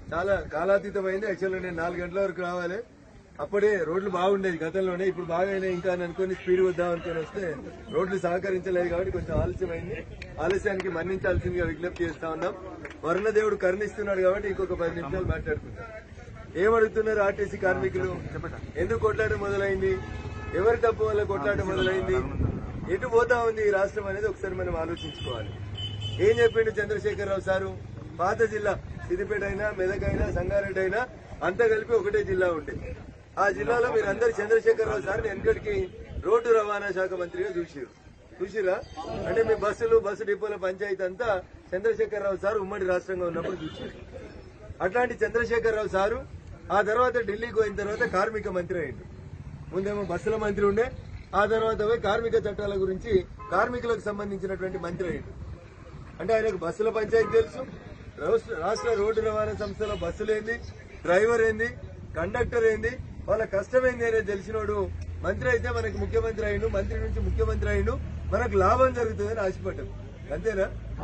చాలా కాలాతీతమైంది యాక్చువల్గా నేను నాలుగు గంటల వరకు రావాలి అప్పుడే రోడ్లు బాగుండేది గతంలోనే ఇప్పుడు బాగానే ఇంకా అని అనుకుని స్పీడ్ వద్దాం అనుకుని వస్తే రోడ్లు సహకరించలేదు కాబట్టి కొంచెం ఆలస్యమైంది ఆలస్యానికి మన్నించాల్సిందిగా విజ్ఞప్తి చేస్తా ఉన్నాం వరుణ దేవుడు కరుణిస్తున్నాడు కాబట్టి ఇంకొక పది నిమిషాలు మాట్లాడుకుంటాం ఏమడుగుతున్నారు ఆర్టీసీ కార్మికులు ఎందుకు కొట్లాట మొదలైంది ఎవరి తప్పు వల్ల కొట్లాట మొదలైంది ఎటు పోతా ఉంది ఈ రాష్ట్రం అనేది ఒకసారి మనం ఆలోచించుకోవాలి ఏం చెప్పిండు చంద్రశేఖరరావు సారు పాత జిల్లా సిద్దిపేట అయినా మెదక్ అయినా సంగారెడ్డి అయినా అంతా కలిపి ఒకటే జిల్లా ఉండే ఆ జిల్లాలో మీరు అందరు చంద్రశేఖరరావు సార్ వెనకడికి రోడ్డు రవాణా శాఖ మంత్రిగా చూసిరు చూసిరా అంటే మీ బస్సులు బస్సు డిపోల పంచాయతీ అంతా చంద్రశేఖరరావు సార్ ఉమ్మడి రాష్ట్రంగా ఉన్నప్పుడు చూసారు అట్లాంటి చంద్రశేఖరరావు సారు ఆ తర్వాత ఢిల్లీకి పోయిన తర్వాత కార్మిక మంత్రి అయ్యిండు ముందేమో బస్సుల మంత్రి ఉండే ఆ తర్వాత పోయి కార్మిక చట్టాల గురించి కార్మికులకు సంబంధించినటువంటి మంత్రి అయ్యిండు అంటే ఆయనకు బస్సుల పంచాయతీ తెలుసు రాష్ట్ర- రాష్ట్ర రోడ్డు రవాణా సంస్థలో బస్సులు ఏంది డ్రైవర్ ఏంది కండక్టర్ ఏంది వాళ్ళ కష్టం ఏంది అనేది తెలిసినోడు మంత్రి అయితే మనకి ముఖ్యమంత్రి అయిండు మంత్రి నుంచి ముఖ్యమంత్రి అయిండు మనకు లాభం జరుగుతుందని ఆశపడ్డాం అంతేనా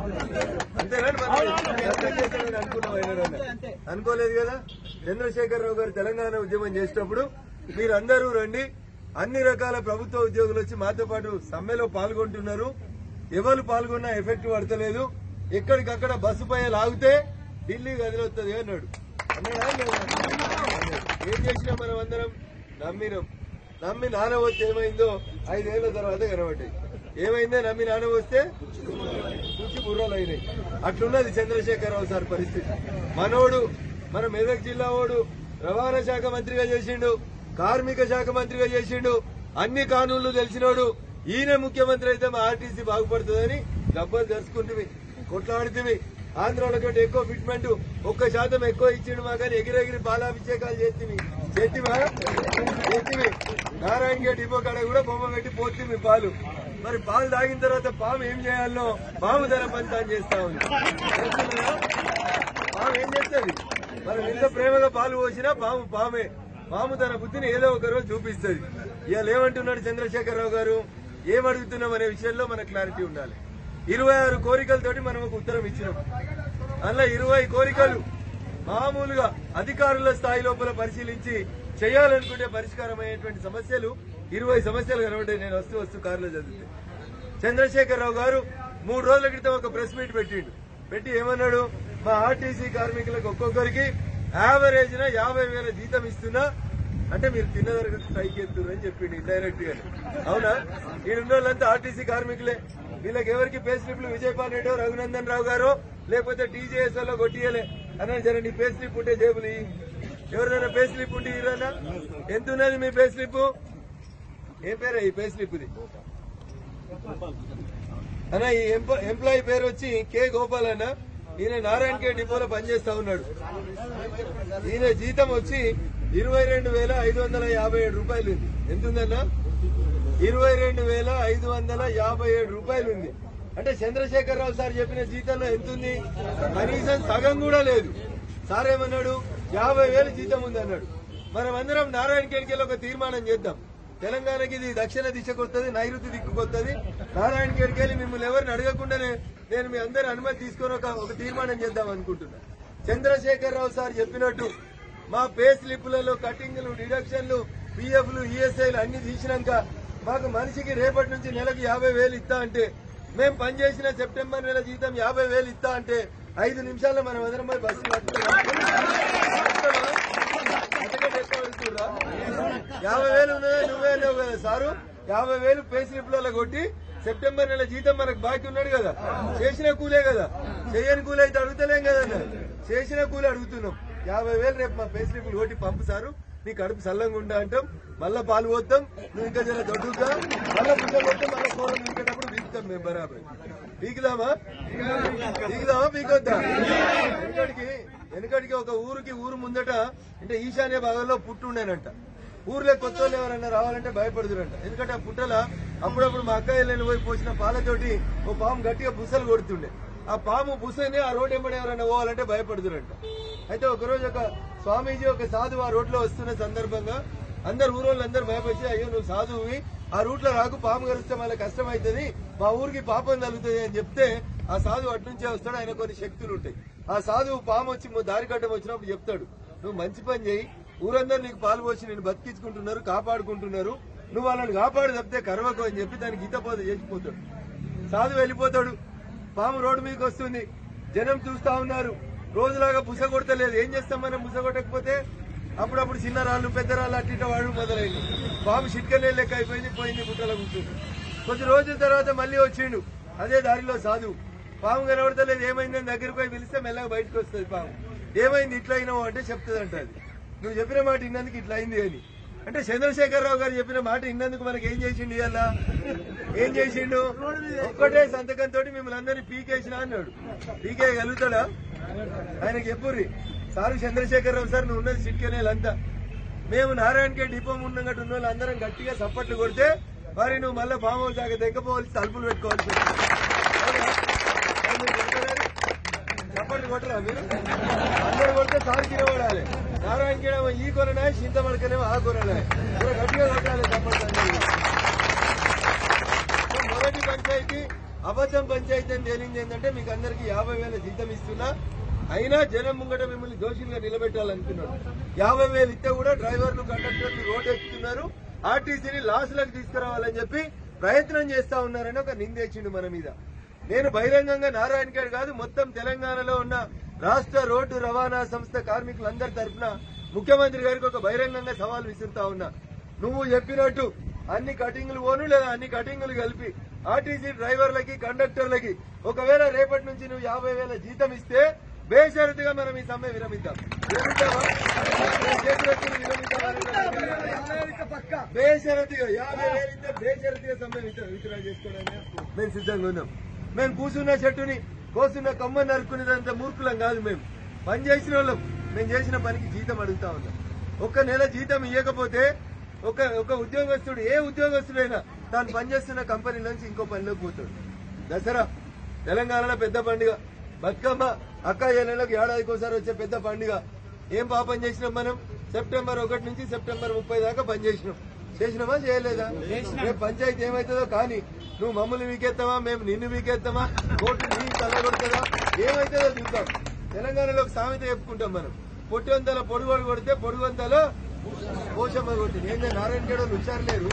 అంతేనా మరి కష్టం చేస్తాడని అనుకున్నాం ఆయన ఎవరన్నా? అనుకోలేదు కదా చంద్రశేఖరరావు గారు తెలంగాణ ఉద్యమం చేసేటప్పుడు మీరందరూ రండి అన్ని రకాల ప్రభుత్వ ఉద్యోగులు వచ్చి మాతో పాటు సమ్మెలో పాల్గొంటున్నారు ఎవరు పాల్గొన్నా ఎఫెక్ట్ పడతలేదు ఎక్కడికక్కడ బస్సు పై లాగితే ఢిల్లీ కదిలొస్తుంది అన్నాడు అన్నాడా లేదా? ఏం చేసినా మనం అందరం నమ్మినాం నమ్మి నాన్న వస్తే ఏమైందో ఐదేళ్ల తర్వాత కనబడ్డాయి ఏమైందో నమ్మి నాన్న వస్తే చూసి బుర్రలు అయినాయి అట్లున్నది చంద్రశేఖరరావు సార్ పరిస్థితి మనోడు మన మెదక్ జిల్లా వాడు రవాణా శాఖ మంత్రిగా చేసిండు కార్మిక శాఖ మంత్రిగా చేసిండు అన్ని కానూన్లు తెలిసినోడు ఈయన ముఖ్యమంత్రి అయితే మా ఆర్టీసీ బాగుపడుతుందని డబ్బులు తెలుసుకుంటుంది కొట్లాడుతుంది ఆంధ్రాలో కంటే ఎక్కువ ఫిట్మెంట్ ఒక్క శాతం ఎక్కువ ఇచ్చిండు మా కానీ ఎగిరెగిరి పాలాభిషేకాలు చేస్తుంది చేతివా చేతివి నారాయణ గేట్ డిపో కాడ కూడా బొమ్మ పెట్టి పోతుంది పాలు మరి పాలు తాగిన తర్వాత పాము ఏం చేయాలో పాము ధర పంచాన్ని చేస్తా ఉంది చేస్తుందా? పాము ఏం చేస్తుంది మనం ఎంత ప్రేమగా పాలు పోసినా పాము పామే పాము తన బుద్ధిని ఏదో ఒక రోజు చూపిస్తుంది ఇవాళ ఏమంటున్నాడు చంద్రశేఖరరావు గారు ఏమడుగుతున్నాం అనే విషయంలో మనకు క్లారిటీ ఉండాలి ఇరవై ఆరు కోరికలతోటి మనం ఒక ఉత్తరం ఇచ్చినాం అందులో ఇరవై కోరికలు మామూలుగా అధికారుల స్థాయి లోపల పరిశీలించి చేయాలనుకుంటే పరిష్కారం అయ్యేటువంటి సమస్యలు ఇరవై సమస్యలు కనబడ్డాయి నేను వస్తూ వస్తూ కారులో చదివితే చంద్రశేఖరరావు గారు మూడు రోజుల క్రితం ఒక ప్రెస్ మీట్ పెట్టిండు పెట్టి ఏమన్నాడు మా ఆర్టీసీ కార్మికులకు ఒక్కొక్కరికి యావరేజ్ న యాభై వేల జీతం ఇస్తున్నా అంటే మీరు తిన్న తరగతి స్ట్రైక్ ఎత్తున్నారు అని చెప్పిండు ఇండైరెక్ట్ గా అవునా ఈడున్న వాళ్ళంతా ఆర్టీసీ కార్మికులే వీళ్ళకి ఎవరికి పే స్లిప్లు విజయపాల్ రెడ్డి రఘునందన్ రావు గారు లేకపోతే టీజేఎస్ లో కొట్టియలే అన్న జర నీ పే స్లిప్ ఉంటే జేబులు ఇయ్యి. ఎవరినైనా పే స్లిప్ ఉంటే ఇరన్నా ఎంత ఉన్నది మీ పే స్లిప్ ఏం పేరు ఈ పే స్లిప్ ఇది అన్న ఈ ఎంప- ఎంప్లాయీ పేరు వచ్చి కె గోపాల్ అన్న ఈయన నారాయణ కే డిపోలో పనిచేస్తా ఉన్నాడు ఈయన జీతం వచ్చి ఇరవై రెండు వేల ఐదు వందల యాభై ఏడు రూపాయలు ఉంది ఎంత ఉందన్న ఇరవై రెండు వేల ఐదు వందల యాభై ఏడు రూపాయలు ఉంది అంటే చంద్రశేఖరరావు సార్ చెప్పిన జీతంలో ఎంత ఉంది కనీసం సగం కూడా లేదు సార్ ఏమన్నాడు యాభై వేలు జీతం ఉంది అన్నాడు మనం అందరం నారాయణ కేడికెళ్ళి ఒక తీర్మానం చేద్దాం తెలంగాణకి ఇది దక్షిణ దిశకు వస్తుంది నైరుతి దిక్కుకు వస్తుంది నారాయణ కేడికెళ్ళి మిమ్మల్ని ఎవరిని అడగకుండానే నేను మీ అందరి అనుమతి తీసుకొని ఒక ఒక తీర్మానం చేద్దాం అనుకుంటున్నా చంద్రశేఖరరావు సార్ చెప్పినట్టు మా పే స్లిప్లలో కటింగ్లు డిడక్షన్లు పిఎఫ్లు ఈఎస్ఐలు అన్ని తీసినాక మాకు మనిషికి రేపటి నుంచి నెలకు యాభై వేలు ఇస్తా అంటే మేము పనిచేసిన సెప్టెంబర్ నెల జీతం యాభై వేలు ఇస్తా అంటే ఐదు నిమిషాల్లో మనం అందరం పోయి బస్సు పట్టుకున్నాం. అంతకంటే ఎక్కువ వెళ్తుర్రా? యాభై వేలు ఉన్నాయా నువ్వే లేవు కదా సారు యాభై వేలు పే స్లిప్లలో కొట్టి సెప్టెంబర్ నెల జీతం మనకు బాకీ ఉన్నాడు కదా చేసిన కూలే కదా చేయని కూలి అయితే అడుగుతలేం కదన్న చేసిన కూలి అడుగుతున్నాం యాభై వేలు రేపు మా పే స్లిప్లు కొట్టి పంపు సారు నీ కడుపు సల్లంగా ఉండా అంటాం మళ్ళా పాలు పోతాం నువ్వు ఇంకా జర దొడ్డుగా మళ్ళా పుట్ట కొట్టాం మళ్ళా కూరలు పీకేటప్పుడు పీకుతాం మేము బరాబర్ పీకుదామా పీకుదామా పీకొద్దా వెనకడికి వెనకడికి ఒక ఊరికి ఊరు ముందట అంటే ఈశాన్య భాగంలో పుట్టు ఉండేనంట ఊర్లో కొత్త వాళ్ళు ఎవరన్నా రావాలంటే భయపడుతురంట ఎందుకంటే ఆ పుట్టల అప్పుడప్పుడు మా అక్క వెళ్ళని పోయి పోసిన పాలతోటి ఓ పాము గట్టిగా బుసలు కొడుతుండే ఆ పాము బుసని ఆ రోడ్డు ఎంబడి ఎవరైనా పోవాలంటే భయపడుతురంట అయితే ఒకరోజు ఒక స్వామీజీ ఒక సాధువు ఆ రోడ్లో వస్తున్న సందర్భంగా అందరు ఊరోళ్ళందరూ భయపడి అయ్యో నువ్వు సాధువువి ఆ రూట్ లో రాకు పాము గరిస్తే మళ్ళీ కష్టం అవుతుంది మా ఊరికి పాపం తగ్గుతుంది అని చెప్తే ఆ సాధువు అటు నుంచే వస్తాడు ఆయన కొన్ని శక్తులు ఉంటాయి ఆ సాధువు పాము వచ్చి మొ- దారి కట్టం వచ్చినప్పుడు చెప్తాడు నువ్వు మంచి పని చేయి ఊరందరూ నీకు పాలు పోసి నేను బతికించుకుంటున్నారు కాపాడుకుంటున్నారు నువ్వు వాళ్ళని కాపాడు తప్పితే కరవకు అని చెప్పి దానికి ఈతపోత చేసిపోతాడు సాధువు వెళ్ళిపోతాడు పాము రోడ్డు మీదకి వస్తుంది జనం చూస్తా ఉన్నారు రోజులాగా బుస కొడతలేదు ఏం చేస్తాం మనం బుస కొట్టకపోతే అప్పుడప్పుడు చిన్న రాళ్ళు పెద్ద రాళ్ళు అట్టిట వాడు మొదలైంది పాము చిట్కనే లెక్క అయిపోయింది పోయింది గుట్టలో కూర్చుంది కొద్ది రోజుల తర్వాత మళ్ళీ వచ్చిండు అదే దారిలో సాధువు పాము కనబడతలేదు ఏమైందని దగ్గరికి పోయి పిలిస్తే మెల్లగా బయటకు వస్తుంది పాము ఏమైంది ఇట్లా అయినావు అంటే చెప్తుంది అంట అది నువ్వు చెప్పిన మాట ఇన్నందుకు ఇట్లా అయింది అని అంటే చంద్రశేఖరరావు గారు చెప్పిన మాట ఇన్నందుకు మనకి ఏం చేసిండు ఇవాళ ఏం చేసిండు ఒక్కటే సంతకంతో మిమ్మల్ని అందరినీ పీకేసిన అన్నాడు పీకేయగలుగుతాడా ఆయనకి ఎప్పుర్రి సారు చంద్రశేఖరరావు సార్ నువ్వు ఉన్నది సిట్కనేలంతా మేము నారాయణకే డిపో ఉన్నట్టు ఉన్న వాళ్ళు అందరం గట్టిగా సప్పట్లు కొడితే మరి నువ్వు మళ్ళీ ఫామ్ హౌస్ దాకా దగ్గపోవాల్సి తలుపులు పెట్టుకోవాల్సి వచ్చింది. అవునా? మరి మీరు కొడతారా? చప్పట్లు కొట్టరా మీరు అందరు కొడితే సార్ కిరవడాలి నారాయణ కిడమ ఈ కొరనే చింతమడకనేమో ఆ కొరనే మీరు గట్టిగా కొట్టాలి చప్పట్లు అందరూ. సో మొదటి పంచాయతీ అబద్ధం పంచాయతీ అని తేలింది ఏంటంటే మీకు అందరికి యాభై వేల జీతం ఇస్తున్నా అయినా జనం ముంగట మిమ్మల్ని దోషులుగా నిలబెట్టాలనుకున్నాడు యాభై వేలు ఇస్తే కూడా డ్రైవర్లు కండక్టర్లు రోడ్ ఎక్కుతున్నారు ఆర్టీసీని లాస్లకు తీసుకురావాలని చెప్పి ప్రయత్నం చేస్తా ఉన్నారని ఒక నిందేసిండు మన మీద నేను బహిరంగంగా నారాయణ గారు కాదు మొత్తం తెలంగాణలో ఉన్న రాష్ట్ర రోడ్డు రవాణా సంస్థ కార్మికులందరి తరఫున ముఖ్యమంత్రి గారికి ఒక బహిరంగంగా సవాల్ విసురుతా ఉన్నా నువ్వు చెప్పినట్టు అన్ని కటింగ్లు పోను లేదా అన్ని కటింగ్లు కలిపి ఆర్టీసీ డ్రైవర్లకి కండక్టర్లకి ఒకవేళ రేపటి నుంచి నువ్వు యాభై వేల జీతం ఇస్తే బేషరతుగా మనం ఈ సమ్మె విరమిద్దాం విరమిద్దామా? బేషరతుగా విరమిద్దామా? బేషరతుగా యాభై వేలు ఇస్తే బేషరతుగా సమ్మె విత్డ్రా విత్డ్రా చేసుకోవడానికి మేము సిద్ధంగా ఉన్నాం మేము కూర్చున్న చెట్టుని కోసున్న కొమ్మని నరుకునేదంత మూర్ఖులం కాదు మేము పని చేసిన వాళ్ళం మేము చేసిన పనికి జీతం అడుగుతా ఉన్నాం ఒక్క నెల జీతం ఇవ్వకపోతే ఒక ఒక ఉద్యోగస్తుడు ఏ ఉద్యోగస్తుడైనా తాను పనిచేస్తున్న కంపెనీ నుంచి ఇంకో పనిలోకి పోతాడు దసరా తెలంగాణలో పెద్ద పండుగ బతుకమ్మ అక్క ఏళ్ళకి ఏడాదికి ఒకసారి వచ్చే పెద్ద పండుగ ఏం పాపం చేసినాం మనం సెప్టెంబర్ ఒకటి నుంచి సెప్టెంబర్ ముప్పై దాకా పని చేసినాం చేసినామా చేయలేదా రేపు పంచాయతీ ఏమైతుందో కానీ నువ్వు మమ్మల్ని వీకెత్తామా మేము నిన్ను వీకెత్తామా కోర్టు నీ తల కొడుతుందా ఏమైతుందో చూద్దాం తెలంగాణలో ఒక సామెత చెప్పుకుంటాం మనం పొట్టివంతల పొడుగోడు కొడితే పొడుగొంతలో పోషమ్మ కొట్టింది ఏంటంటే నారాయణ గడ హుషారులేరు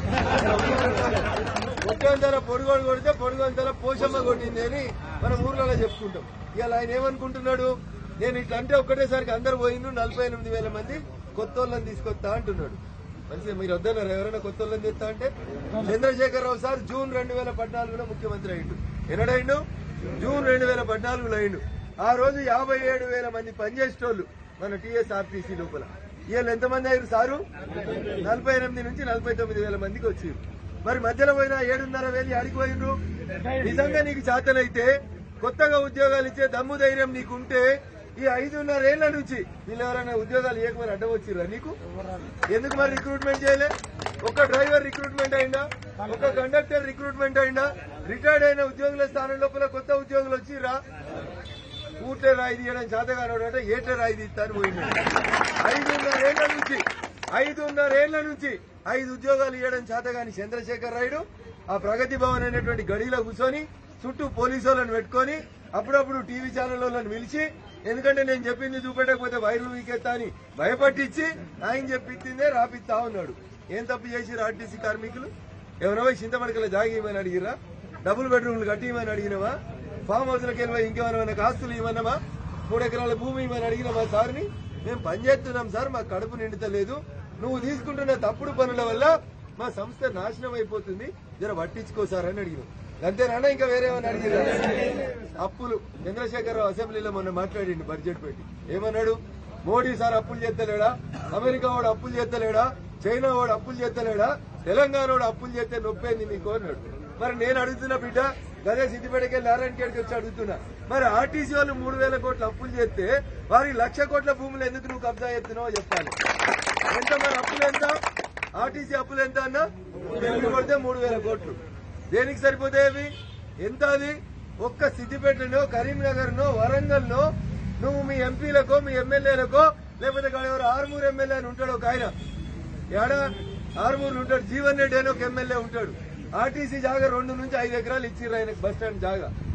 పొట్టివంతల పొడుగోడు కొడితే పొడుగొంతల పోషమ్మ కొట్టింది అని మనం ఊర్లలో చెప్పుకుంటాం ఇవాళ ఆయన ఏమనుకుంటున్నాడు నేను ఇట్లా అంటే ఒక్కటేసరికి అందరు పోయిండు నలభై ఎనిమిది వేల మంది కొత్త వాళ్ళని తీసుకొస్తా అంటున్నాడు మంచిగా మీరు వద్దన్నారు ఎవరైనా కొత్త వాళ్ళని తెస్తా అంటే చంద్రశేఖరరావు సార్ జూన్ రెండు వేల పద్నాలుగులో ముఖ్యమంత్రి అయిండు ఎన్నడైండు జూన్ రెండు వేల పద్నాలుగులో అయిండు ఆ రోజు యాభై ఏడు వేల మంది పనిచేసేటోళ్ళు మన టీఎస్ఆర్టీసీ లోపల వీళ్ళు ఎంతమంది అయ్యారు సారు నలభై ఎనిమిది నుంచి నలభై తొమ్మిది వేల మందికి వచ్చారు మరి మధ్యలో పోయిన ఏడున్నర వేలు ఆడికి పోయిండ్రు నిజంగా నీకు చేతనైతే కొత్తగా ఉద్యోగాలు ఇచ్చే దమ్ము ధైర్యం నీకుంటే ఈ ఐదున్నరేళ్ల నుంచి వీళ్ళు ఎవరైనా ఉద్యోగాలు ఇవ్వకమని అడ్డం వచ్చిర్రా నీకు ఎందుకు మరి రిక్రూట్మెంట్ చేయలే ఒక డ్రైవర్ రిక్రూట్మెంట్ అయిందా ఒక కండక్టర్ రిక్రూట్మెంట్ అయిందా రిటైర్డ్ అయిన ఉద్యోగుల స్థానం లోపల కొత్త ఉద్యోగులు వచ్చిర్రా ఊటే రాయి తీయడం చేతగానోడు అంటే ఏటే రాయి తీస్తాను పోయింది ఐదున్నరేళ్ల నుంచి ఐదున్నరేళ్ల నుంచి ఐదు ఉద్యోగాలు ఇవ్వడం చేతగాని చంద్రశేఖర్ రాయుడు ఆ ప్రగతి భవన్ అనేటువంటి గడిలో కూర్చొని చుట్టూ పోలీసు వాళ్ళని పెట్టుకొని అప్పుడప్పుడు టీవీ ఛానల్ వాళ్ళని పిలిచి ఎందుకంటే నేను చెప్పింది చూపెట్టకపోతే వైర్లు వీకెత్తా అని భయపట్టించి ఆయన చెప్పిందే రాపిస్తా ఉన్నాడు ఏం తప్పు చేసిరు ఆర్టీసీ కార్మికులు ఎవరో చింతమడకల జాగి ఇవ్వమని అడిగిరా డబుల్ బెడ్రూమ్లు కట్టి ఇవ్వమని అడిగినవా ఫామ్ హౌస్లకు వెళ్ళి ఇంకేమైనా ఆస్తులు ఇవ్వనమా మూడు ఎకరాల భూమి ఇవ్వమని అడిగినమా సార్ని మేము పని చేస్తున్నాం సార్ మా కడుపు నిండుతలేదు నువ్వు తీసుకుంటున్న తప్పుడు పనుల వల్ల మా సంస్థ నాశనం అయిపోతుంది జర పట్టించుకో సార్ అని అడిగినాం అంతేనా ఇంకా వేరే ఏమైనా అడిగిరా అప్పులు చంద్రశేఖరరావు అసెంబ్లీలో మొన్న మాట్లాడిండు బడ్జెట్ పెట్టి ఏమన్నాడు మోడీ సార్ అప్పులు చేస్తలేడా అమెరికా వాడు అప్పులు చేస్తలేడా చైనా వాడు అప్పులు చేస్తలేడా తెలంగాణ వాడు అప్పులు చేస్తే నొప్పేంది మీకు అన్నాడు మరి నేను అడుగుతున్నా బిడ్డ గదే సిద్దిపేటకి నారాయణ ఖేడ్కి వచ్చి అడుగుతున్నా మరి ఆర్టీసీ వాళ్ళు మూడు వేల కోట్ల అప్పులు చేస్తే వారికి లక్ష కోట్ల భూములు ఎందుకు నువ్వు కబ్జా చేస్తున్నావో చెప్పాలి ఎంత మరి అప్పులు ఎంత ఆర్టీసీ అప్పులు ఎంత అన్నా తెలుగు కొడితే మూడు వేల కోట్లు దేనికి సరిపోతాయి అవి ఎంత అది ఒక్క సిద్దిపేటలో కరీంనగర్ నో వరంగల్ నో నువ్వు మీ ఎంపీలకో మీ ఎమ్మెల్యేలకో లేకపోతే ఇక్కడ ఎవరు ఆరుమూరు ఎమ్మెల్యే అని ఉంటాడు ఒక ఆయన ఏడా ఆరుమూరు ఉంటాడు జీవన్ రెడ్డి అని ఒక ఎమ్మెల్యే ఉంటాడు ఆర్టీసీ జాగా రెండు నుంచి ఐదు ఎకరాలు ఇచ్చిర్రు ఆయనకు బస్ స్టాండ్ జాగా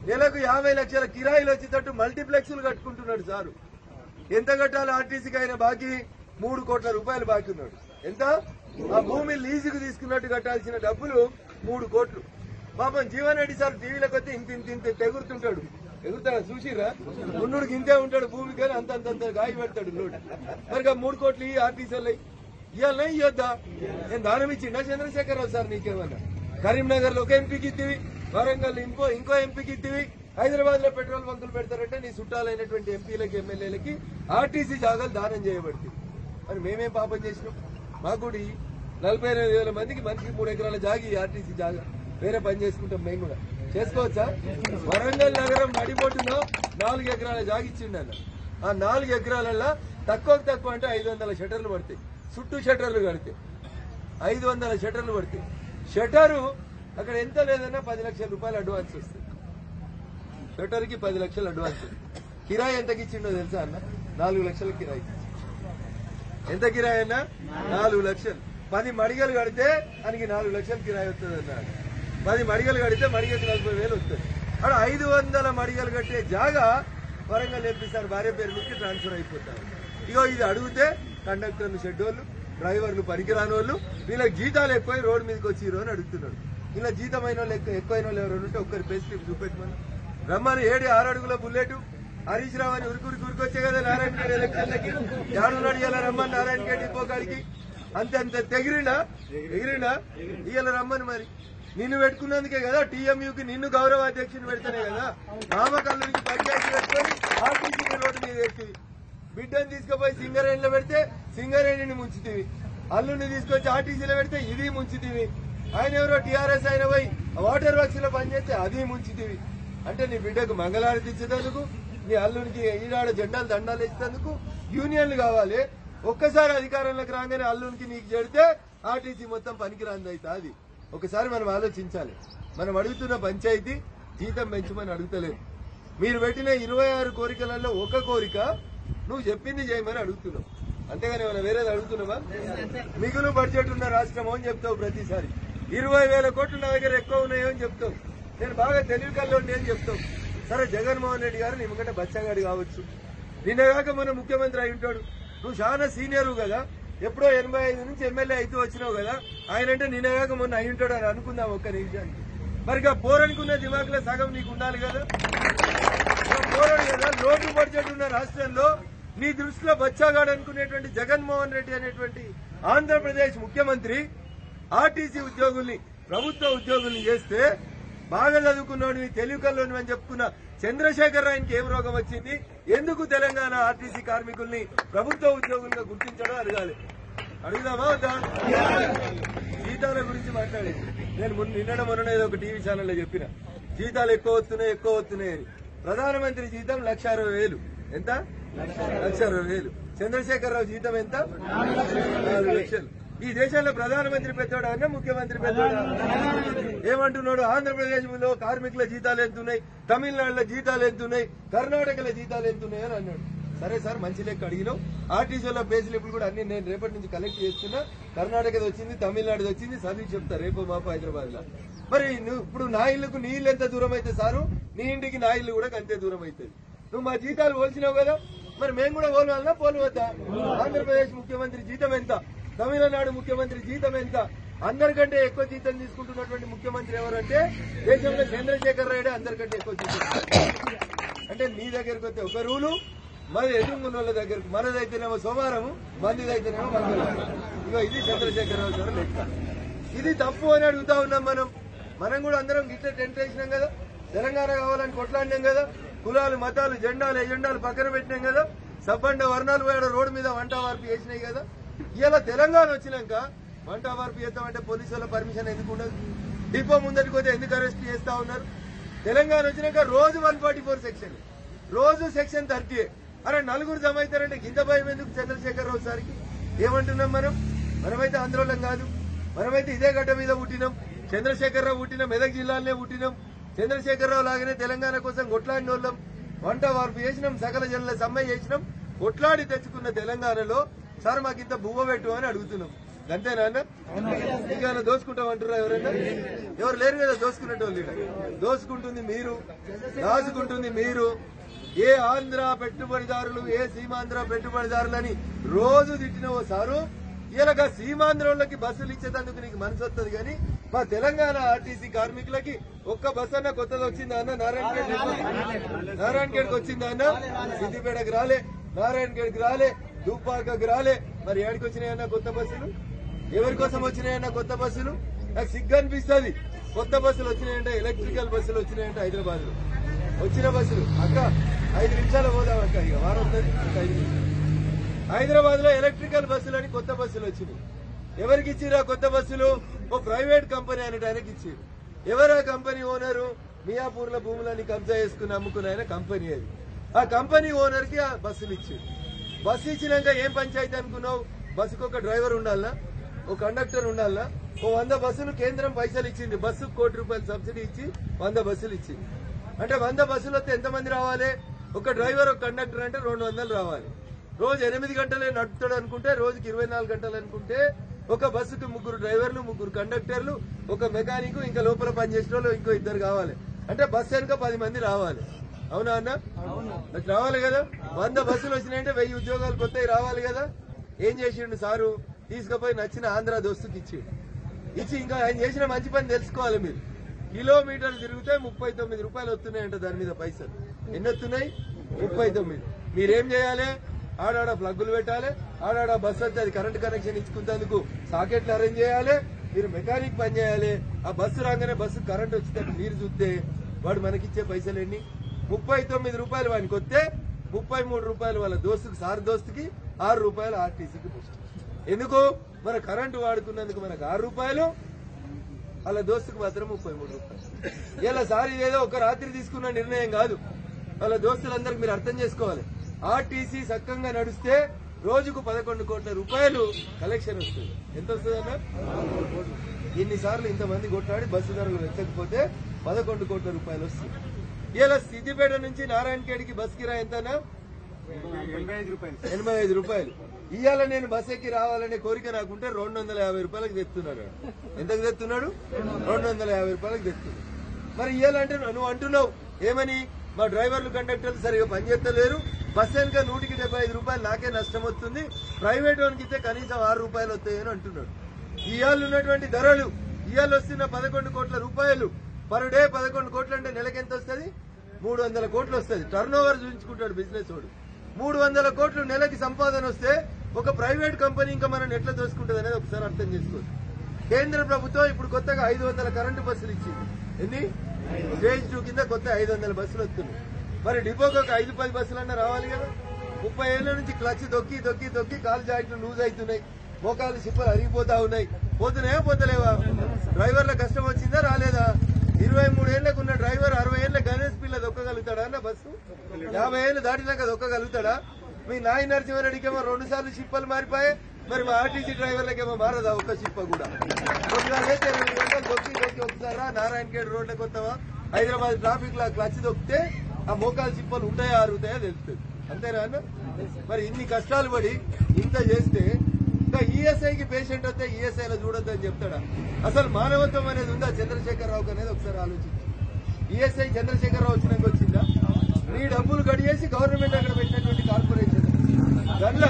నెలకు యాభై లక్షల కిరాయిలు వచ్చేటట్టు మల్టీప్లెక్స్లు కట్టుకుంటున్నాడు సారు ఎంత కట్టాలి ఆర్టీసీకి ఆయన బాకీ మూడు కోట్ల రూపాయలు బాకీ ఉన్నాడు ఎంత ఆ భూమి లీజుకు తీసుకున్నట్టు కట్టాల్సిన డబ్బులు మూడు కోట్లు పాపం జీవన్ రెడ్డి సార్ టీవీలోకి వస్తే ఇంత ఇంత ఇంత ఎగురుతుంటాడు ఎగురుతాడు చూసిరా ఉన్నుడికి ఇంతే ఉంటాడు భూమి కానీ అంత అంత అంత గాయ పెడతాడు లోటు మరి ఆ మూడు కోట్లు ఈ ఆర్టీసీ వాళ్ళవి ఇవాళ ఇవ్వద్దా నేను దానం ఇచ్చిండా చంద్రశేఖరరావు సార్ నీకేమన్నా కరీంనగర్ లో ఒక ఎంపీకి ఇత్తివి వరంగల్ ఇంకో ఇంకో ఎంపీకి ఇత్తివి హైదరాబాద్ లో పెట్రోల్ బంకులు పెడతారంటే నీ చుట్టాలైనటువంటి ఎంపీలకి ఎమ్మెల్యేలకి ఆర్టీసీ జాగాలు దానం చేయబడుతుంది మరి మేమేం పాపం చేసినాం మా గుడి నలభై ఎనిమిది వేల మందికి మనిషికి మూడు ఎకరాల జాగి ఈ ఆర్టీసీ జాగా వేరే పని చేసుకుంటాం మేము కూడా చేసుకోవచ్చా వరంగల్ నగరం నడిబొట్టులో నాలుగు ఎకరాల జాగి ఇచ్చిండు అన్న ఆ నాలుగు ఎకరాలలో తక్కువ తక్కువ అంటే ఐదు వందల షటర్లు పడతాయి చుట్టూ షటర్లు కడితే ఐదు వందల షటర్లు పడతాయి షటరు అక్కడ ఎంత లేదన్నా పది లక్షల రూపాయలు అడ్వాన్స్ వస్తుంది షటర్కి పది లక్షలు అడ్వాన్స్ కిరాయి ఎంతకి ఇచ్చిండో తెలుసా అన్న నాలుగు లక్షల కిరాయి ఎంత కిరాయి అన్నా నాలుగు లక్షలు పది మడిగలు కడితే ఆయనకి నాలుగు లక్షలు కిరాయి వస్తుంది అన్నాడు పది మడిగలు కడితే మడిగకి నలభై వేలు వస్తుంది అక్కడ ఐదు వందల మడిగలు కట్టే జాగా వరంగల్ నేర్పిస్తారు భార్య పేరు నుంచి ట్రాన్స్ఫర్ అయిపోతారు ఇగో ఇది అడిగితే కండక్టర్లు షెడ్యూళ్ళు డ్రైవర్లు పనికిరాని వాళ్ళు వీళ్ళకి జీతాలు ఎక్కువ రోడ్డు మీదకి వచ్చిర్రు అని అడుగుతున్నాడు ఇలా జీతమైన వాళ్ళు ఎక్కువ ఎక్కువైన వాళ్ళు ఎవరు ఉంటే ఒక్కరి పేస్ స్లిప్ చూపెట్టమని రమ్మని ఏడు ఆరు అడుగుల బుల్లెట్ హరీష్ రావు అని ఉరికి ఉరికి ఉరికొచ్చే కదా నారాయణ ఖేడ్ ఎలక్షన్లకి ఏడున్నాడు ఇలా రమ్మని నారాయణ ఖేడ్ డిపో కాడికి అంతే అంత తెగిరిండా ఎగిరిండా ఇవాళ రమ్మని మరి నిన్ను పెట్టుకున్నందుకే కదా టీఎంయూకి నిన్ను గౌరవ అధ్యక్షుని పెడితేనే కదా నామకల్లునికి పంచాయతీ పెట్టుకొని ఆర్టీసీ రోడ్డు మీద ఎక్కి బిడ్డను తీసుకుపోయి సింగరేణిలో పెడితే సింగరేణిని ముంచుతీవి అల్లుని తీసుకొచ్చి ఆర్టీసీలో పెడితే ఇది ముంచుతీవి ఆయన ఎవరో టీఆర్ఎస్ ఆయన పోయి వాటర్ వర్క్స్ లో పనిచేస్తే అది ముంచుతీవి అంటే నీ బిడ్డకు మంగళారతి ఇచ్చేందుకు నీ అల్లునికి ఈనాడు జెండాలు దండాలు ఇచ్చేందుకు యూనియన్లు కావాలి ఒక్కసారి అధికారంలోకి రాగానే అల్లునికి నీకు చెడితే ఆర్టీసీ మొత్తం పనికిరాంది అయితే అది ఒకసారి మనం ఆలోచించాలి మనం అడుగుతున్న పంచాయతీ జీతం పెంచమని అడుగుతలేదు మీరు పెట్టిన ఇరవై ఆరు కోరికలలో ఒక కోరిక నువ్వు చెప్పింది చేయమని అడుగుతున్నావు అంతేగాని ఏమైనా వేరేది అడుగుతున్నావా మిగులు బడ్జెట్ ఉన్న రాష్ట్రం అని చెప్తావు ప్రతిసారి ఇరవై వేల కోట్లు నా దగ్గర ఎక్కువ ఉన్నాయో అని చెప్తావు నేను బాగా తెలివి కల్లోండి అని చెప్తావు సరే జగన్మోహన్ రెడ్డి గారు నిమ్మకంటే బచ్చగాడు కావచ్చు నిన్నగాక మన ముఖ్యమంత్రి అయి ఉంటాడు నువ్వు చాలా సీనియర్ కదా ఎప్పుడో ఎనభై ఐదు నుంచి ఎమ్మెల్యే అయితే వచ్చినావు కదా ఆయన అంటే నిన్నగాక మొన్న అయి ఉంటాడు అని అనుకుందాం ఒక్క నిమిషానికి మరి ఇక పోరనుకున్న దిమాగ్లో సగం నీకు ఉండాలి కదా పోరాడు కదా లోటు బడ్జెట్ ఉన్న రాష్ట్రంలో నీ దృష్టిలో బచ్చాగాడు అనుకునేటువంటి జగన్మోహన్ రెడ్డి అనేటువంటి ఆంధ్రప్రదేశ్ ముఖ్యమంత్రి ఆర్టీసీ ఉద్యోగుల్ని ప్రభుత్వ ఉద్యోగుల్ని చేస్తే బాగా చదువుకున్నాడు తెలివికల్లోని అని చెప్పుకున్న చంద్రశేఖర్ రాయన్కి ఏం రోగం వచ్చింది ఎందుకు తెలంగాణ ఆర్టీసీ కార్మికుల్ని ప్రభుత్వ ఉద్యోగులుగా గుర్తించడం అడగాలి అడుగుదామా వద్దా జీతాల గురించి మాట్లాడేది నేను ముందు నిన్నడ మొన్న ఏదో ఒక టీవీ ఛానల్లో చెప్పిన జీతాలు ఎక్కువ వస్తున్నాయి ఎక్కువ వస్తున్నాయి అని ప్రధానమంత్రి జీతం లక్ష అరవై వేలు ఎంత లక్ష అరవై వేలు చంద్రశేఖరరావు జీతం ఎంత నాలుగు లక్షలు ఈ దేశంలో ప్రధానమంత్రి పెద్దోడా అన్న ముఖ్యమంత్రి పెద్దోడా ఏమంటున్నాడు ఆంధ్రప్రదేశ్ లో కార్మికుల జీతాలు ఎంత ఉన్నాయి తమిళనాడులో జీతాలు ఎంత ఉన్నాయి కర్ణాటకలో జీతాలు ఎంత ఉన్నాయి అని అన్నాడు సరే సార్ మంచి లెక్క అడిగినావు ఆర్టీసీలో పే స్లిప్లు కూడా అన్ని నేను రేపటి నుంచి కలెక్ట్ చేస్తున్నా కర్ణాటకది వచ్చింది తమిళనాడుది వచ్చింది చదివి చెప్తా రేపు మాపు హైదరాబాద్ లో మరి నువ్వు ఇప్పుడు నా ఇల్లుకు నీ ఇల్లు ఎంత దూరం అయితే సారు నీ ఇంటికి నా ఇల్లు కూడా అంతే దూరం అవుతుంది నువ్వు మా జీతాలు పోల్చినావు కదా మరి మేము కూడా పోలవాలన్నా పోలవద్దా ఆంధ్రప్రదేశ్ ముఖ్యమంత్రి జీతం ఎంత తమిళనాడు ముఖ్యమంత్రి జీతం ఎంత అందరికంటే ఎక్కువ జీతం తీసుకుంటున్నటువంటి ముఖ్యమంత్రి ఎవరంటే దేశంలో చంద్రశేఖర్ రాయుడు అందరికంటే ఎక్కువ జీతం అంటే నీ దగ్గరకు వస్తే ఒక రూలు మరి ఎదురుగున్న వాళ్ళ దగ్గరకు మనదైతేనేమో సోమవారము మందిదైతేనేమో మంగళవారం ఇగో ఇది చంద్రశేఖరరావు గారు లెక్క ఇది తప్పు అని అడుగుతా ఉన్నాం మనం మనం కూడా అందరం గిట్ల టెంట్ వేసినాం కదా తెలంగాణ కావాలని కొట్లాడినాం కదా కులాలు మతాలు జెండాలు ఎజెండాలు పక్కన పెట్టినాం కదా సబ్బండ వర్ణాలు కూడా రోడ్డు మీద వంట వార్పు చేసినాయి కదా ఇలా తెలంగాణ వచ్చినాక వంట వార్పు చేస్తామంటే పోలీసు వాళ్ళ పర్మిషన్ ఎందుకు ఉండదు డిపో ముందరికి పోతే ఎందుకు అరెస్ట్ చేస్తా ఉన్నారు తెలంగాణ వచ్చినాక రోజు వన్ ఫార్టీ ఫోర్ సెక్షన్ రోజు సెక్షన్ థర్టీ అరే నలుగురు జమ అవుతారంటే గింత భయం ఎందుకు చంద్రశేఖర్ రావు సార్కి ఏమంటున్నాం మనం మనమైతే ఆందోళన కాదు మనమైతే ఇదే గడ్డ మీద పుట్టినాం చంద్రశేఖర్ రావు పుట్టినాం మెదక్ జిల్లాలోనే పుట్టినాం చంద్రశేఖర్ రావు లాగానే తెలంగాణ కోసం కొట్లాడిన వాళ్ళం వంట వార్పు చేసినాం సకల జనుల సమ్మె చేసినాం కొట్లాడి తెచ్చుకున్న తెలంగాణలో సార్ మాకు ఇంత బువ్వ పెట్టు అని అడుగుతున్నాం అంతేనా అన్న ఇంకా దోసుకుంటాం అంటారా ఎవరైనా ఎవరు లేరు కదా దోసుకునేటోళ్ళు ఈడ. దోసుకుంటుంది మీరు దాచుకుంటుంది మీరు ఏ ఆంధ్ర పెట్టుబడిదారులు ఏ సీమాంధ్ర పెట్టుబడిదారులని రోజు తిట్టిన ఓ సారు ఇలాగ సీమాంధ్రోళ్ళకి బస్సులు ఇచ్చేందుకు నీకు మనసు వస్తుంది కానీ మా తెలంగాణ ఆర్టీసీ కార్మికులకి ఒక్క బస్ అన్న కొత్తది వచ్చిందా అన్న నారాయణ ఖేడ్ నారాయణ ఖేడ్కి వచ్చిందా అన్న సిద్దిపేటకి రాలే నారాయణ ఖేడ్కి రాలే దుబ్బాకకి రాలే మరి ఏడికి వచ్చినాయన్న కొత్త బస్సులు ఎవరి కోసం వచ్చినాయన్న కొత్త బస్సులు నాకు సిగ్గు అనిపిస్తుంది కొత్త బస్సులు వచ్చినాయంటే ఎలక్ట్రికల్ బస్సులు వచ్చినాయంటే హైదరాబాద్ లో వచ్చిన బస్సులు అక్క ఐదు నిమిషాలు పోదాం అక్క ఇక వారం వస్తుంది ఇంకా ఐదు నిమిషాలు హైదరాబాద్ లో ఎలక్ట్రికల్ బస్సులు అని కొత్త బస్సులు వచ్చినాయి ఎవరికి ఇచ్చిరా కొత్త బస్సులు ఓ ప్రైవేట్ కంపెనీ అనేటానికి ఇచ్చారు ఎవరు ఆ కంపెనీ ఓనరు మియాపూర్ లో భూములని కబ్జా చేసుకుని అమ్ముకున్న ఆయన కంపెనీ అది ఆ కంపెనీ ఓనర్ కి ఆ బస్సులు ఇచ్చారు బస్సు ఇచ్చినాక ఏం పంచాయతీ అనుకున్నావు బస్సుకు ఒక డ్రైవర్ ఉండాలనా ఒక కండక్టర్ ఉండాలనా ఓ వంద బస్సులు కేంద్రం పైసలు ఇచ్చింది బస్సుకు కోటి రూపాయలు సబ్సిడీ ఇచ్చి వంద బస్సులు ఇచ్చింది అంటే వంద బస్సులు వస్తే ఎంతమంది రావాలి ఒక డ్రైవర్ ఒక కండక్టర్ అంటే రెండు వందలు రావాలి రోజు ఎనిమిది గంటలే నడుపుతాడు అనుకుంటే రోజుకి ఇరవై నాలుగు గంటలు అనుకుంటే ఒక బస్సుకి ముగ్గురు డ్రైవర్లు ముగ్గురు కండక్టర్లు ఒక మెకానిక్ ఇంకా లోపల పనిచేసిన వాళ్ళు ఇంకో ఇద్దరు కావాలి అంటే బస్సు వెనుక పది మంది రావాలి అవునా అన్న మరి రావాలి కదా వంద బస్సులు వచ్చినాయంటే వెయ్యి ఉద్యోగాలు కొత్తవి రావాలి కదా ఏం చేసిండు సారు తీసుకుపోయి నచ్చిన ఆంధ్ర దోస్తుకి ఇచ్చిండు ఇచ్చి ఇంకా ఆయన చేసిన మంచి పని తెలుసుకోవాలి మీరు కిలోమీటర్లు తిరిగితే ముప్పై తొమ్మిది రూపాయలు వస్తున్నాయంట దాని మీద పైసలు ఎన్ని వస్తున్నాయి ముప్పై తొమ్మిది మీరేం చేయాలి ఆడాడ ప్లగ్గులు పెట్టాలి ఆడాడ బస్సు వస్తే అది కరెంట్ కనెక్షన్ ఇచ్చుకున్నందుకు సాకెట్లు అరేంజ్ చేయాలి మీరు మెకానిక్ పని చేయాలి ఆ బస్సు రాగానే బస్సు కరెంట్ వచ్చితే మీరు చూస్తే వాడు మనకిచ్చే పైసలు ఎన్ని ముప్పై తొమ్మిది రూపాయలు వానికి వస్తే ముప్పై మూడు రూపాయలు వాళ్ళ దోస్తుకి సార్ దోస్తుకి ఆరు రూపాయలు ఆర్టీసీకి పోస్ట్ ఎందుకు మన కరెంటు వాడుకున్నందుకు మనకు ఆరు రూపాయలు వాళ్ళ దోస్తుకు మాత్రం ముప్పై మూడు రూపాయలు ఇలా సార్ ఇదేదో ఒక రాత్రి తీసుకున్న నిర్ణయం కాదు వాళ్ళ దోస్తులందరికి మీరు అర్థం చేసుకోవాలి ఆర్టీసీ సక్కంగా నడిస్తే రోజుకు పదకొండు కోట్ల రూపాయలు కలెక్షన్ వస్తుంది ఎంత వస్తుంది అన్న ఇన్నిసార్లు ఇంతమంది కొట్లాడి బస్సు ధరలు వెచ్చకపోతే పదకొండు కోట్ల రూపాయలు వస్తుంది ఇలా సిద్దిపేట నుంచి నారాయణఖేడ్కి బస్ కిరా ఎంతనా ఎనభై ఐదు రూపాయలు ఇవాళ నేను బస్ ఎక్కి రావాలనే కోరిక నాకుంటే రెండు వందల యాభై రూపాయలకు తెస్తున్నాడు వాడు. ఎంతకు తెస్తున్నాడు రెండు వందల యాభై రూపాయలకు తెస్తున్నాడు మరి ఇవ్వాలంటే నువ్వు అంటున్నావు ఏమని మా డ్రైవర్లు కండక్టర్లు సరిగా పనిచేస్తలేరు బస్ వెనుక నూటికి డెబ్బై ఐదు రూపాయలు నాకే నష్టం వస్తుంది ప్రైవేట్ వానికి ఇస్తే కనీసం ఆరు రూపాయలు వస్తాయని అంటున్నాడు ఇవాళ ఉన్నటువంటి ధరలు ఇవాళ వస్తున్న పదకొండు కోట్ల రూపాయలు పర్ డే పదకొండు కోట్లు అంటే నెలకి ఎంత వస్తుంది మూడు వందల కోట్లు వస్తుంది టర్న్ ఓవర్ చూపించుకుంటాడు బిజినెస్ వాడు మూడు వందల కోట్లు నెలకి సంపాదన వస్తే ఒక ప్రైవేట్ కంపెనీ ఇంకా మనం ఎట్లా దోసుకుంటుంది అనేది ఒకసారి అర్థం చేసుకోవచ్చు కేంద్ర ప్రభుత్వం ఇప్పుడు కొత్తగా ఐదు వందల కరెంటు బస్సులు ఇచ్చింది ఎన్ని స్టేజ్ టూ కింద కొత్త ఐదు వందల బస్సులు వస్తున్నాయి మరి డిపోకి ఒక ఐదు పది బస్సులన్నా రావాలి కదా ముప్పై ఏళ్ల నుంచి క్లచ్ దొక్కి దొక్కి దొక్కి కాలు జాయింట్లు లూజ్ అవుతున్నాయి మోకాలు సిప్పలు అరిగిపోతా ఉన్నాయి పోతున్నాయా పోతలేవా డ్రైవర్ల కష్టం వచ్చిందా రాలేదా ఇరవై మూడు ఏళ్లకు ఉన్న డ్రైవర్ అరవై ఏళ్ల గణేష్ పిల్ల దొక్కగలుగుతాడా అన్న బస్సు యాభై ఏళ్ళు దాటినాక దొక్కగలుగుతాడా మీ నాయ నరసింహారెడ్డికేమో రెండు సార్లు షిప్పలు మారిపోయాయి మరి మా ఆర్టీసీ డ్రైవర్లకేమో మారదా ఒక్క షిప్ప కూడా కొద్దిగా అయితే రెండు గంటలు దొక్కి దొక్కి ఒకసారా నారాయణ ఖేడ్ రోడ్లకు వస్తావా హైదరాబాద్ ట్రాఫిక్ లా క్లచ్ దొక్కితే ఆ మోకాలు చిప్పలు ఉంటాయా అరుగుతాయా తెలుస్తుంది అంతేనా అన్న మరి ఇన్ని కష్టాలు పడి ఇంత చేస్తే ఇంకా ఈఎస్ఐకి పేషెంట్ వస్తే ఈఎస్ఐ లో చూడొద్దని చెప్తాడా అసలు మానవత్వం అనేది ఉందా చంద్రశేఖరరావుకి అనేది ఒకసారి ఆలోచించి ఈఎస్ఐ చంద్రశేఖరరావు వచ్చినాక వచ్చిందా నీ డబ్బులు కడిగేసి గవర్నమెంట్ అక్కడ పెట్టినటువంటి కార్పొరేషన్ దాంట్లో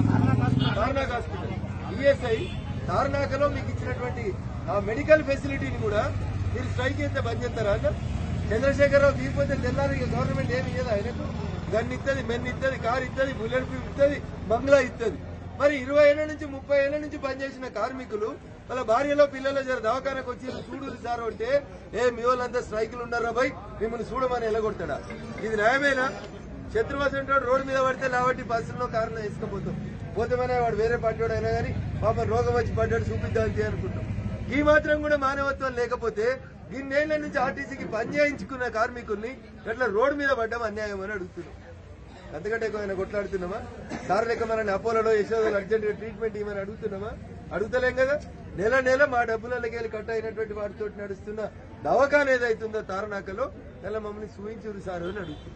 తార్నాక్ హాస్పిటల్ ఈఎస్ఐ తార్నాకలో మీకు ఇచ్చినటువంటి ఆ మెడికల్ ఫెసిలిటీని కూడా మీరు స్ట్రైక్ చేస్తే బంద్ చేస్తారా అన్న చంద్రశేఖరరావు తీయకపోతే తెల్లారి ఇక గవర్నమెంట్ ఏమి ఇయ్యదు ఆయనకు గన్ ఇస్తుంది మెన్ ఇస్తుంది కార్ ఇస్తుంది బుల్లెట్ ప్రూఫ్ ఇస్తుంది బంగ్లా ఇస్తుంది మరి ఇరవై ఏళ్ల నుంచి ముప్పై ఏళ్ల నుంచి పనిచేసిన కార్మికులు వాళ్ళ భార్యలో పిల్లల జర దవాఖానకు వచ్చి చూడు సార్ అంటే ఏ మీ వాళ్ళంతా స్ట్రైకులు ఉన్నారా భయ్ మిమ్మల్ని చూడమని ఎలగొడతాడా ఇది న్యాయమేనా శత్రువాసు ఉంటాడు రోడ్డు మీద పడితే లావట్టి బస్సులో కారులో వేసుకుపోతాం పోతామనే వాడు వేరే పార్టీ వాడు అయినా కానీ పాప రోగం వచ్చి పడ్డాడు చూపిద్దాం అనుకుంటాం ఈ మాత్రం కూడా మానవత్వం లేకపోతే ఇన్నేళ్ల నుంచి ఆర్టీసీకి పని చేయించుకున్న కార్మికుల్ని ఎట్లా రోడ్డు మీద పడ్డం అన్యాయం అని అడుగుతున్నాం అంతకంటే ఎక్కువ కొట్లాడుతున్నామా సార్ లెక్క మనల్ని అపోలో యశోదలు అర్జెంట్ ట్రీట్మెంట్ ఇవ్వమని అడుగుతున్నామా అడుగుతలేం కదా నెల నెల మా డబ్బులకి వెళ్ళి కట్ అయినటువంటి వాటితో నడుస్తున్న దవాఖాన ఏదైతుందో తారనాకలో నెల మమ్మల్ని సూచించురు సార్ అని అడుగుతున్నాం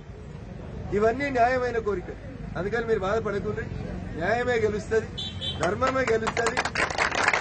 ఇవన్నీ న్యాయమైన కోరిక అందుకని మీరు బాధపడకుండ్రి న్యాయమే గెలుస్తుంది ధర్మమే గెలుస్తుంది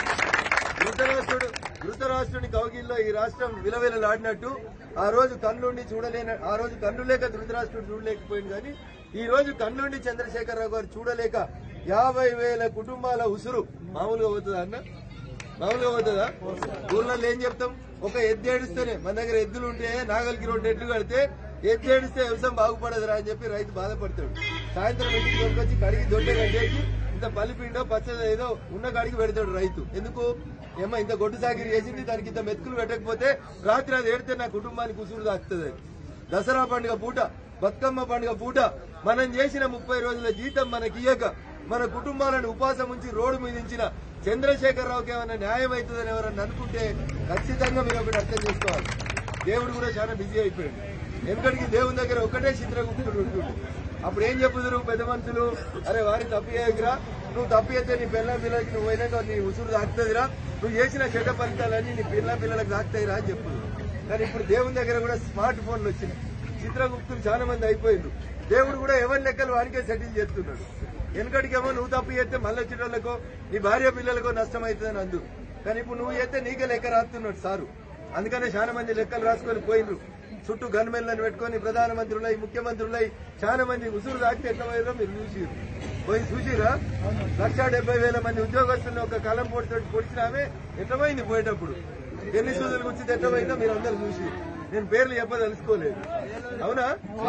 ధృతరాష్ట్రుడు ధృతరాష్ట్రుని కౌగిల్లో ఈ రాష్ట్రం విలవిలలాడినట్టు ఆ రోజు కన్నుండి చూడలేన ఆ రోజు కన్ను లేక ధృతరాష్ట్రుడు చూడలేకపోయింది కానీ ఈ రోజు కన్నుండి చంద్రశేఖరరావు గారు చూడలేక యాభై వేల కుటుంబాల ఉసురు మామూలుగా పోతుందా అన్న మామూలుగా పోతుందా ఊర్లలో ఏం చెప్తాం ఒక ఎద్దు ఏడిస్తేనే మన దగ్గర ఎద్దులు ఉంటే నాగలికి రెండు ఎడ్లు కడితే ఎద్దు ఏడిస్తే వ్యవసాయం బాగుపడదురా అని చెప్పి రైతు బాధపడతాడు సాయంత్రం ఇంటికి కొనుకొచ్చి కడిగి దొడ్డే కట్టేసి ఇంత పల్లిపిండో పచ్చదో ఏదో ఉన్న కాడికి పెడతాడు రైతు ఎందుకు ఏమో ఇంత గొడ్డు సాగిరి చేసింది దానికి ఇంత మెతుకులు పెట్టకపోతే రాత్రి అది ఏడితే నా కుటుంబానికి ఉసురు తాకుతుంది అది. దసరా పండుగ పూట బతుకమ్మ పండుగ పూట మనం చేసిన ముప్పై రోజుల జీతం మనకి ఇయ్యక మన కుటుంబాలను ఉపాసం ఉంచి రోడ్డు మీద ఉంచిన చంద్రశేఖరరావుకి ఏమైనా న్యాయం అవుతుందని ఎవరన్నా అనుకుంటే ఖచ్చితంగా మీరు ఒకటి అర్థం చేసుకోవాలి దేవుడు కూడా చాలా బిజీ అయిపోయాడు ఎందుకంటే దేవుని దగ్గర ఒకటే చిత్రగుప్తుడు ఉంటుండు అప్పుడు ఏం చెప్పుదురు పెద్ద మనుషులు అరే వారి తప్పిరా నువ్వు తప్పితే నీ పిల్ల పిల్లలకి నువ్వు పోయినాక నీ ఉసురు తాకుతుందిరా నువ్వు చేసిన చెడ్డ ఫలితాలన్నీ నీ పిల్ల పిల్లలకు తాకుతాయిరా అని చెప్పు కానీ ఇప్పుడు దేవుని దగ్గర కూడా స్మార్ట్ ఫోన్లు వచ్చినాయి చిత్రగుప్తులు చాలా మంది అయిపోయిండ్రు దేవుడు కూడా ఎవరి లెక్కలు వానికే సెటిల్ చేస్తున్నాడు వెనకటికేమో నువ్వు తప్పు చేస్తే మళ్ళీ వచ్చేటోళ్ళకో నీ భార్య పిల్లలకో నష్టం అవుతుందని అందు కానీ ఇప్పుడు నువ్వు చేస్తే నీకే లెక్క రాస్తున్నాడు సారు అందుకనే చాలా మంది లెక్కలు రాసుకొని పోయినరు చుట్టూ గన్మెన్లను పెట్టుకొని ప్రధానమంత్రులై ముఖ్యమంత్రులై చాలా మంది ఉసురు దాటితే ఎట్లా పోయారో మీరు చూసిరు పోయి చూసిరా లక్ష డెబ్బై వేల మంది ఉద్యోగస్తులను ఒక కలం పొడితో పొడిచినామే ఎట్లా పోయింది పోయేటప్పుడు ఎన్ని సూదులు గురించి ఎట్లా పోయిందో మీరు అందరు చూసి నేను పేర్లు చెప్పదలుచుకోలేదు అవునా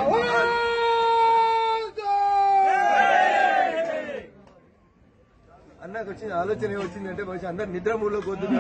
అన్నకు వచ్చిన ఆలోచన ఏమొచ్చిందంటే బహుశా అందరు నిద్ర మూడులో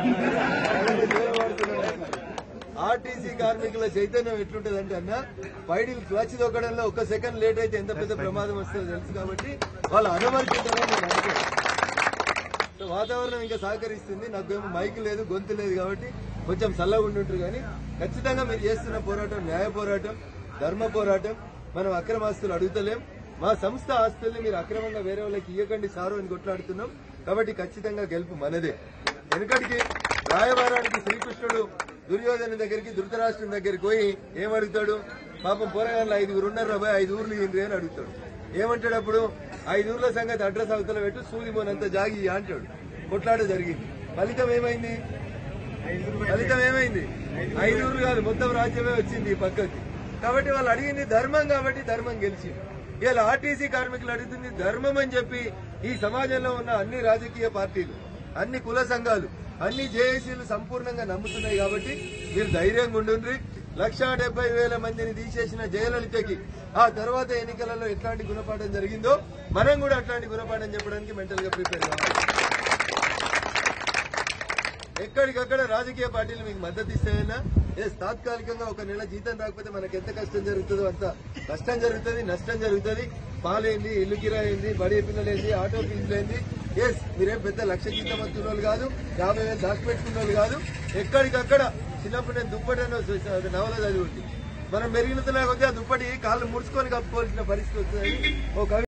ఆర్టీసీ కార్మికుల చైతన్యం ఎట్లుంటదంటే అన్న పైడిల్ క్లచ్ దొక్కడంలో ఒక సెకండ్ లేట్ అయితే ఎంత పెద్ద ప్రమాదం వస్తుందో తెలుసు కాబట్టి వాళ్ళు అనుమతించాలని నేను అనుకోను సో వాతావరణం ఇంకా సహకరిస్తుంది నాకేమో మైక్ లేదు గొంతు లేదు కాబట్టి కొంచెం చల్లగా ఉండుంటారు కానీ ఖచ్చితంగా మీరు చేస్తున్న పోరాటం న్యాయ పోరాటం ధర్మ పోరాటం మనం అక్రమ ఆస్తులు అడుగుతలేం మా సంస్థ ఆస్తుల్ని మీరు అక్రమంగా వేరే వాళ్ళకి ఇవ్వకండి సారు అని కొట్లాడుతున్నాం కాబట్టి ఖచ్చితంగా గెలుపు మనదే వెనుకటికి రాయబారానికి శ్రీకృష్ణుడు దుర్యోధన దగ్గరికి ధృతరాష్ట్రుని దగ్గరికి పోయి ఏమడుగుతాడు పాపం పోరగాళ్ళు ఐదుగురు ఉన్నారు పోయి ఐదు ఊర్లు ఇంద్రి అని అడుగుతాడు ఏమంటాడు అప్పుడు ఐదు ఊర్ల సంగతి అడ్రస్ అవతల పెట్టు సూదిమోనంత జాగి ఇయ్య అంటాడు కొట్లాట జరిగింది ఫలితం ఏమైంది ఫలితం ఏమైంది ఐదు ఊర్లు కాదు మొత్తం రాజ్యమే వచ్చింది ఈ పక్కకి కాబట్టి వాళ్ళు అడిగింది ధర్మం కాబట్టి ధర్మం గెలిచింది ఇలా ఆర్టీసీ కార్మికులు అడుగుతుంది ధర్మం అని చెప్పి ఈ సమాజంలో ఉన్న అన్ని రాజకీయ పార్టీలు అన్ని కుల సంఘాలు అన్ని జేఏసీలు సంపూర్ణంగా నమ్ముతున్నాయి కాబట్టి మీరు ధైర్యంగా ఉండుండ్రి లక్షా డెబ్బై వేల మందిని తీసేసిన జయలలితకి ఆ తర్వాత ఎన్నికలలో ఎట్లాంటి గుణపాఠం జరిగిందో మనం కూడా అట్లాంటి గుణపాఠం చెప్పడానికి మెంటల్ గా ప్రిపేర్ కావాలి ఎక్కడికక్కడ రాజకీయ పార్టీలు మీకు మద్దతు ఇస్తాయన్నా ఎస్ తాత్కాలికంగా ఒక నెల జీతం రాకపోతే మనకి ఎంత కష్టం జరుగుతుందో అంత కష్టం జరుగుతుంది నష్టం జరుగుతుంది పాలేంది ఇల్లు కిరాయింది బడి పిల్లలేంది ఆటో ఫీజులేంది ఎస్ మీరేం పెద్ద లక్ష జీతం వస్తున్న వాళ్ళు కాదు యాభై వేలు దాచిపెట్టుకున్న వాళ్ళు కాదు ఎక్కడికక్కడ చిన్నప్పుడు నేను దుప్పటను నవల చదివి మనం మెరుగుతున్నా కొద్దీ ఆ దుప్పటి కాళ్ళు ముడుచుకొని కప్పుకోవాల్సిన పరిస్థితి వస్తుంది ఓ కవి